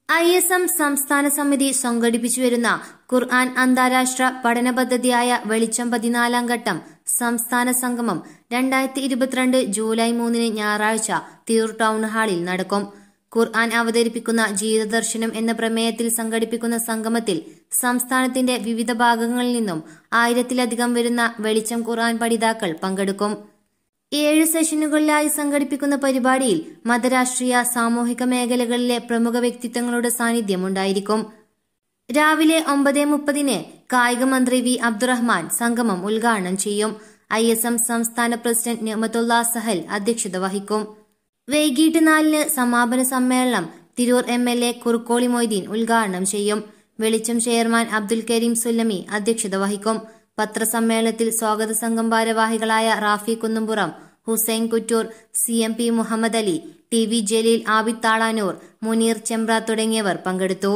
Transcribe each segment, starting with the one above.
I S M സംസ്ഥാന സമിതി സംഘടിപ്പിച്ചുവരുന്ന ഖുർആൻ അന്താരാഷ്ട്ര പഠന പദ്ധതിയായ വെളിച്ചം പതിനാലാം ഘട്ടം സംസ്ഥാന സംഗമം രണ്ടായിരത്തി ഇരുപത്തിരണ്ട് ജൂലൈ മൂന്നിന് ഞായറാഴ്ച തിരൂർ ടൗൺ ഹാളിൽ നടക്കും ഖുർആൻ അവതരിപ്പിക്കുന്ന ജീവിതദർശനം എന്ന പ്രമേയത്തിൽ സംഘടിപ്പിക്കുന്ന സംഗമത്തിൽ സംസ്ഥാനത്തിന്റെ വിവിധ ഭാഗങ്ങളിൽ നിന്നും ആയിരത്തിലധികം വരുന്ന വെളിച്ചം ഖുർആൻ പഠിതാക്കൾ പങ്കെടുക്കും ഏഴ് സെഷനുകളിലായി സംഘടിപ്പിക്കുന്ന പരിപാടിയിൽ മതരാഷ്ട്രീയ സാമൂഹിക മേഖലകളിലെ പ്രമുഖ വ്യക്തിത്വങ്ങളുടെ സാന്നിധ്യം ഉണ്ടായിരിക്കും രാവിലെ ഒമ്പത് മുപ്പതിന് കായിക മന്ത്രി വി അബ്ദുറഹ്മാൻ സംഗമം ഉദ്ഘാടനം ചെയ്യും ഐ എസ് എം സംസ്ഥാന പ്രസിഡന്റ് നിഅമത്തുള്ള സഹൽ അധ്യക്ഷത വഹിക്കും വൈകിട്ട് നാലിന് സമാപന സമ്മേളനം Tirur M L A Kurukkoli Moideen ഉദ്ഘാടനം ചെയ്യും വെളിച്ചം ചെയർമാൻ അബ്ദുൽ കരീം സുല്ലമി അധ്യക്ഷത വഹിക്കും പത്രസമ്മേളനത്തിൽ സ്വാഗത സംഘം ഭാരവാഹികളായ Rafi Kunnumpuram Hussain Kuttur C M P Muhammad Ali T V Jaleel Abid Thalanur Muneer Chembra തുടങ്ങിയവർ പങ്കെടുത്തു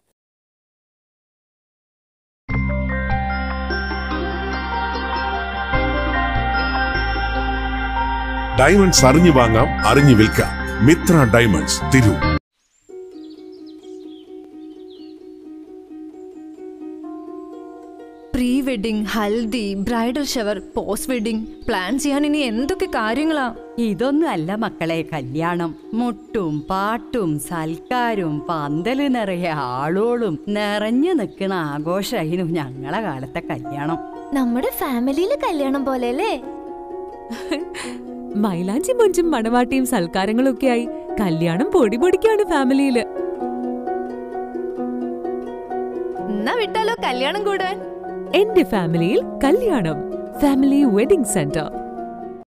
ഡയമണ്ട്സ് അറിഞ്ഞു വാങ്ങാം അറിഞ്ഞു വിൽക്കാം Mithra diamonds Tirur pre wedding haldi bridal shower post wedding plan ചെയ്യാൻ ഇനി എന്തൊക്കെ കാര്യങ്ങളാ ഇതൊന്നും അല്ല മക്കളെ കല്യാണം മുട്ടും പാട്ടും സൽക്കാരും പന്തല് നിറയെ ആളോളും നിറഞ്ഞു നിൽക്കുന്ന ആഘോഷമായിരുന്നു ഞങ്ങളെ കാലത്തെ കല്യാണം നമ്മുടെ ഫാമിലിയിലെ കല്യാണം പോലെ അല്ലേ മൈലാഞ്ചി മൊഞ്ചും മണവാട്ടിയും സൽക്കാരങ്ങളും ഒക്കെയായി കല്യാണം പൊടി പൊടിക്കാണ് ഫാമിലിയില് എന്നാ വിട്ടാലോ കല്യാണം കൂടാൻ എന്റെ ഫാമിലിയിൽ കല്യാണം ഫാമിലി വെഡിംഗ് സെന്റർ